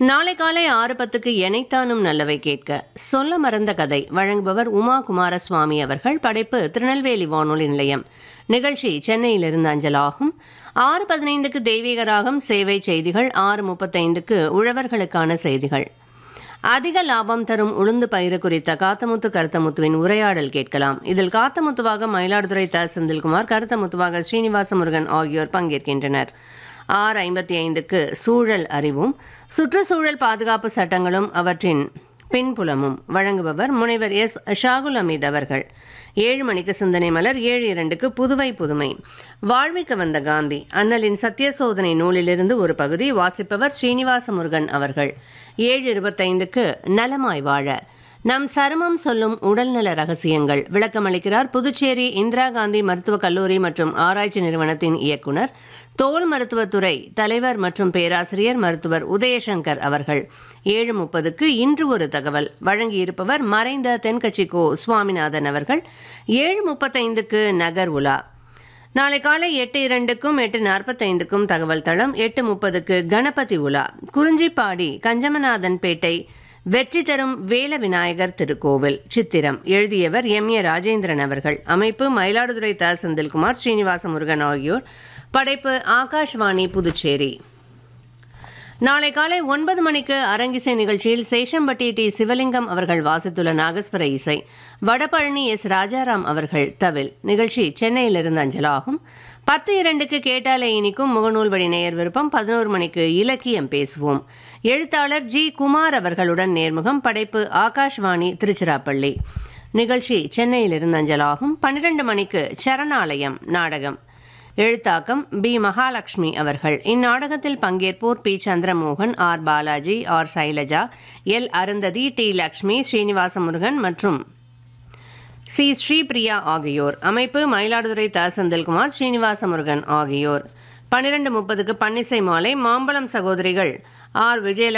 நாளை காலை ஆறு பத்துக்கு எனைத்தானும் நல்லவை கேட்க சொல்ல மறந்த கதை வழங்குபவர் உமா குமாரசுவாமி அவர்கள் படைப்பு திருநெல்வேலி வானொலி நிலையம் நிகழ்ச்சி சென்னையிலிருந்து அஞ்சலாகும் ஆறு பதினைந்துக்கு தெய்வீக ராகம் சேவை செய்திகள் ஆறு முப்பத்தைந்துக்கு உழவர்களுக்கான செய்திகள் அதிக லாபம் தரும் உளுந்து பயிறு குறித்த காத்தமுத்து கருத்தமுத்துவின் உரையாடல் கேட்கலாம் இதில் காத்தமுத்துவாக மயிலாடுதுறை த செந்தில்குமார் கருத்தமுத்துவாக ஸ்ரீனிவாச முருகன் ஆகியோர் பங்கேற்கின்றனர் ஆறு ஐம்பத்தி ஐந்துக்கு சூழல் அறிவும் சுற்றுச்சூழல் பாதுகாப்பு சட்டங்களும் அவற்றின் பின்புலமும் வழங்குபவர் முனைவர் எஸ் ஷாகுல் அமீத் அவர்கள் ஏழு மணிக்கு சிந்தனை மலர் ஏழு இரண்டுக்கு புதுவை புதுமை வாழ்விக்க வந்த காந்தி அண்ணலின் சத்திய சோதனை நூலிலிருந்து ஒரு பகுதி வாசிப்பவர் ஸ்ரீனிவாச முருகன் அவர்கள் ஏழு இருபத்தைந்துக்கு நலமாய் வாழ நம் சருமம் சொல்லும் உடல்நல ரகசியங்கள் விளக்கமளிக்கிறார் புதுச்சேரி இந்திரா காந்தி மருத்துவக் கல்லூரி மற்றும் ஆராய்ச்சி நிறுவனத்தின் இயக்குனர் தோல் மருத்துவத்துறை தலைவர் மற்றும் பேராசிரியர் மருத்துவர் உதயசங்கர் அவர்கள் ஏழு முப்பதுக்கு இன்று ஒரு தகவல் வழங்கியிருப்பவர் மறைந்த தென்கட்சி கோ சுவாமிநாதன் அவர்கள் ஏழு முப்பத்தைந்துக்கு நகர் உலா நாளை காலை எட்டு இரண்டுக்கும் எட்டு நாற்பத்தைந்துக்கும் தகவல் தளம் எட்டு முப்பதுக்கு கணபதி உலா குறிஞ்சிப்பாடி கஞ்சமநாதன் பேட்டை வெற்றி தரும் வேல விநாயகர் திருக்கோவில் சித்திரம் எழுதியவர் எம் ஏ ராஜேந்திரன் அவர்கள் அமைப்பு மயிலாடுதுறை த செந்தில்குமார் ஸ்ரீனிவாச முருகன் ஆகியோர் படைப்பு ஆகாஷ்வாணி புதுச்சேரி நாளை காலை ஒன்பது மணிக்கு அரங்கிசை நிகழ்ச்சியில் சேஷம்பட்டி டி சிவலிங்கம் அவர்கள் வாசித்துள்ள நாகஸ்வர இசை வடபழனி எஸ் ராஜாராம் அவர்கள் தவில் நிகழ்ச்சி சென்னையிலிருந்து அஞ்சலாகும் பத்து இரண்டுக்கு கேட்டாலே இனிக்கும் முகநூல் வழி நேயர் விருப்பம் பதினோரு மணிக்கு இலக்கியம் பேசுவோம் எழுத்தாளர் ஜி குமார் அவர்களுடன் நேர்முகம் படைப்பு ஆகாஷ்வாணி திருச்சிராப்பள்ளி நிகழ்ச்சி சென்னையிலிருந்து அஞ்சலாகும் பன்னிரண்டு மணிக்கு சரணாலயம் நாடகம் எழுத்தாக்கம் பி மகாலட்சுமி அவர்கள் இந்நாடகத்தில் பங்கேற்போர் P Chandramohan R Balaji R Shailaja L Arundhati T Lakshmi Srinivasa Murugan மற்றும் சி ஸ்ரீபிரியா ஆகியோர் அமைப்பு மயிலாடுதுறை த செந்தில்குமார் ஸ்ரீனிவாச முருகன் ஆகியோர் பன்னிரண்டு முப்பதுக்கு பன்னிசை மாலை மாம்பழம் சகோதரிகள் ஆர் விஜயலட்சுமி